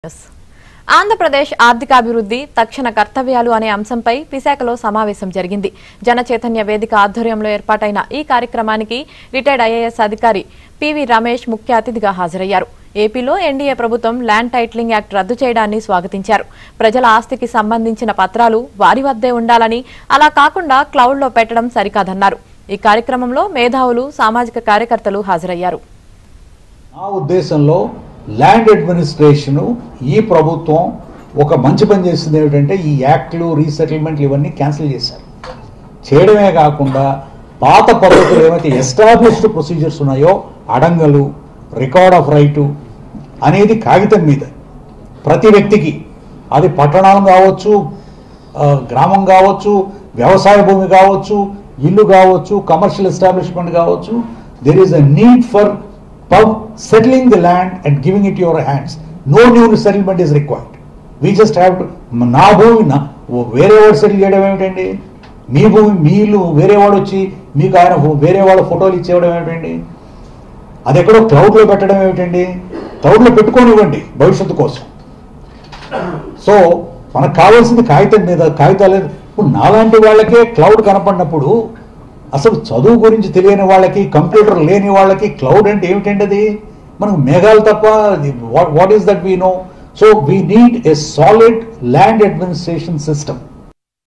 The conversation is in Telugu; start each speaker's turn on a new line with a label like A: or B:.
A: ఆంధ్రప్రదేశ్ ఆర్థికాభివృద్ధి తక్షణ కర్తవ్యాలు అనే అంశంపై విశాఖలో సమావేశం జరిగింది జన చైతన్య వేదిక ఆధ్వర్యంలో ఏర్పాటైన ఈ కార్యక్రమానికి రిటైర్డ్ ఐఏఎస్ అధికారి పివి రమేష్ ముఖ్య అతిథిగా హాజరయ్యారు ఏపీలో ఎన్డీఏ ప్రభుత్వం ల్యాండ్ టైటిలింగ్ యాక్ట్ రద్దు చేయడాన్ని స్వాగతించారు ప్రజల ఆస్తికి సంబంధించిన పత్రాలు వారి వద్దే ఉండాలని అలా కాకుండా క్లౌడ్లో పెట్టడం సరికాదన్నారు ఈ కార్యక్రమంలో మేధావులు సామాజిక కార్యకర్తలు హాజరయ్యారు
B: నా ఉద్దేశంలో ల్యాండ్ అడ్మినిస్ట్రేషన్ ఈ ప్రభుత్వం ఒక మంచి పని చేసింది ఏమిటంటే ఈ యాక్ట్లు రీసెటిల్మెంట్లు ఇవన్నీ క్యాన్సిల్ చేశారు చేయడమే కాకుండా పాత పద్ధతులు ఏవైతే ఎస్టాబ్లిష్డ్ ప్రొసీజర్స్ ఉన్నాయో అడంగలు రికార్డ్ ఆఫ్ రైటు అనేది కాగితం మీద ప్రతి వ్యక్తికి అది పట్టణం కావచ్చు ఆ, గ్రామం కావచ్చు వ్యవసాయ భూమి కావచ్చు ఇల్లు కావచ్చు కమర్షియల్ ఎస్టాబ్లిష్మెంట్ కావచ్చు there is a need for pub settling the land and giving it your hands no new settlement is required we just have to నా భూమి నా ఓ వేరే వాడు సెటిల్ చేయడం ఏమిటండి మీ భూమి మీ ఇల్లు వేరే వాడు వచ్చి మీకు ఆయన ఫో- వేరే వాళ్ళ ఫోటోలు ఇచ్చేయడం ఏమిటండి అది ఎక్కడో క్లౌడ్లో పెట్టడం ఏమిటండి క్లౌడ్లో పెట్టుకోనివ్వండి భవిష్యత్తు కోసం సో మనకు కావాల్సింది కాగితం మీద కాగితాలు ఇప్పుడు నాలాంటి వాళ్ళకే క్లౌడ్ కనపడినప్పుడు అసలు చదువు గురించి తెలియని వాళ్ళకి కంప్యూటర్ లేని వాళ్ళకి క్లౌడ్ అంటే ఏమిటండి అది మనకు మేఘాలు తప్ప what is that we know so we need a solid land administration system